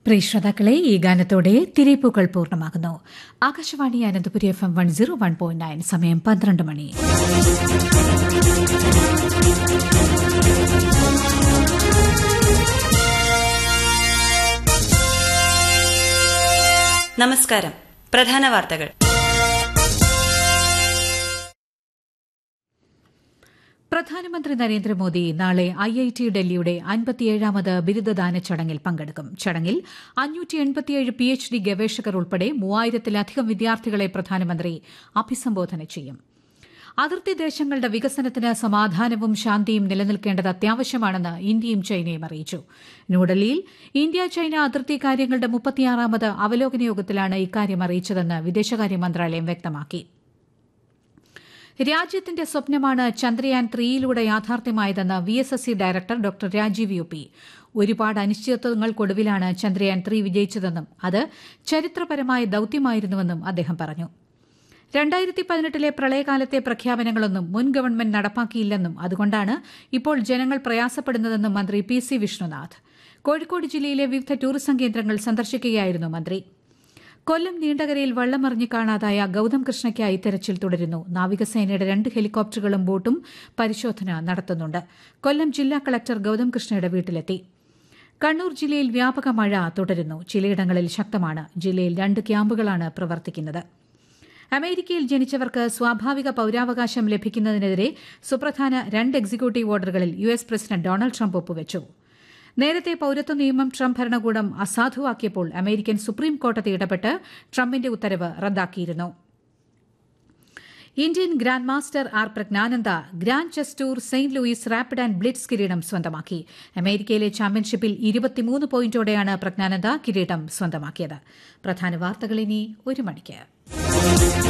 പ്രിയ ശ്രോതാക്കളെ ഈ ഗാനത്തോടെ തിരയിപ്പൂക്കൾ പൂർണ്ണമാകുന്നു Akashvani Ananthapuri F M one zero one point nine സമയം പന്ത്രണ്ട് മണി നമസ്കാരം പ്രധാന വാർത്തകൾ പ്രധാനമന്ത്രി നരേന്ദ്രമോദി നാളെ ഐ ഐ ടി ഡൽഹിയുടെ അൻപത്തിയേഴാമത് ബിരുദദാന ചടങ്ങിൽ പങ്കെടുക്കും ചടങ്ങിൽ അഞ്ഞൂറ്റി എൺപത്തിയേഴ് പി എച്ച് ഡി ഗവേഷകർ ഉൾപ്പെടെ മൂവായിരത്തിലധികം വിദ്യാർത്ഥികളെ പ്രധാനമന്ത്രി അഭിസംബോധന ചെയ്യും അതിർത്തി ദേശങ്ങളുടെ വികസനത്തിന് സമാധാനവും ശാന്തിയും നിലനിൽക്കേണ്ടത് അത്യാവശ്യമാണെന്ന് ഇന്ത്യയും ചൈനയും അറിയിച്ചു ന്യൂഡൽഹിയിൽ ഇന്ത്യ ചൈന അതിർത്തി കാര്യങ്ങളുടെ മുപ്പത്തിയാറാമത് അവലോകന യോഗത്തിലാണ് ഇക്കാര്യം അറിയിച്ചതെന്ന് വിദേശകാര്യ മന്ത്രാലയം വ്യക്തമാക്കി രാജ്യത്തിന്റെ സ്വപ്നമാണ് ചന്ദ്രയാൻ ത്രീയിലൂടെ യാഥാർത്ഥ്യമായതെന്ന് V S S C director doctor Rajeev U P ഒരുപാട് അനിശ്ചിതത്വങ്ങൾക്കൊടുവിലാണ് ചന്ദ്രയാൻ ത്രീ വിജയിച്ചതെന്നും അത് ചരിത്രപരമായ ദൌത്യമായിരുന്നുവെന്നും അദ്ദേഹം പറഞ്ഞു രണ്ടായിരത്തി പതിനെട്ടിലെ പ്രളയകാലത്തെ പ്രഖ്യാപനങ്ങളൊന്നും മുൻ ഗവൺമെന്റ് നടപ്പാക്കിയില്ലെന്നും അതുകൊണ്ടാണ് ഇപ്പോൾ ജനങ്ങൾ പ്രയാസപ്പെടുന്നതെന്നും മന്ത്രി പി സി വിഷ്ണുനാഥ് കോഴിക്കോട് ജില്ലയിലെ വിവിധ ടൂറിസം കേന്ദ്രങ്ങൾ സന്ദർശിക്കുകയായിരുന്നു മന്ത്രി കൊല്ലം നീണ്ടകരയിൽ വള്ളമറിഞ്ഞ് കാണാതായ ഗൌതം കൃഷ്ണയ്ക്കായി തെരച്ചിൽ തുടരുന്നു നാവികസേനയുടെ രണ്ട് ഹെലികോപ്റ്ററുകളും ബോട്ടും പരിശോധന നടത്തുന്നുണ്ട് കൊല്ലം ജില്ലാ കളക്ടർ ഗൌതം കൃഷ്ണയുടെ വീട്ടിലെത്തി കണ്ണൂർ ജില്ലയിൽ വ്യാപക മഴ തുടരുന്നു ചിലയിടങ്ങളിൽ ശക്തമാണ് ജില്ലയിൽ രണ്ട് ക്യാമ്പുകളാണ് പ്രവർത്തിക്കുന്നത് അമേരിക്കയിൽ ജനിച്ചവർക്ക് സ്വാഭാവിക പൌരാവകാശം ലഭിക്കുന്നതിനെതിരെ സുപ്രധാന രണ്ട് എക്സിക്യൂട്ടീവ് ഓർഡറുകളിൽ U S president Donald Trump ഒപ്പുവച്ചു നേരത്തെ പൌരത്വ നിയമം ട്രംപ് ഭരണകൂടം അസാധുവാക്കിയപ്പോൾ അമേരിക്കൻ സുപ്രീം കോടതി ഇടപെട്ട് ട്രംപിന്റെ ഉത്തരവ് റദ്ദാക്കിയിരുന്നു Indian grand master R Praggnanandhaa grand chess tour Saint Louis rapid and blitz കിരീടം സ്വന്തമാക്കി അമേരിക്കയിലെ ചാമ്പ്യൻഷിപ്പിൽ ഇരുപത്തിമൂന്ന് പോയിന്റോടെയാണ് പ്രജ്ഞാനന്ദ കിരീടം സ്വന്തമാക്കിയത് പ്രധാന വാർത്തകൾ ഇനി ഒരു മണിക്ക്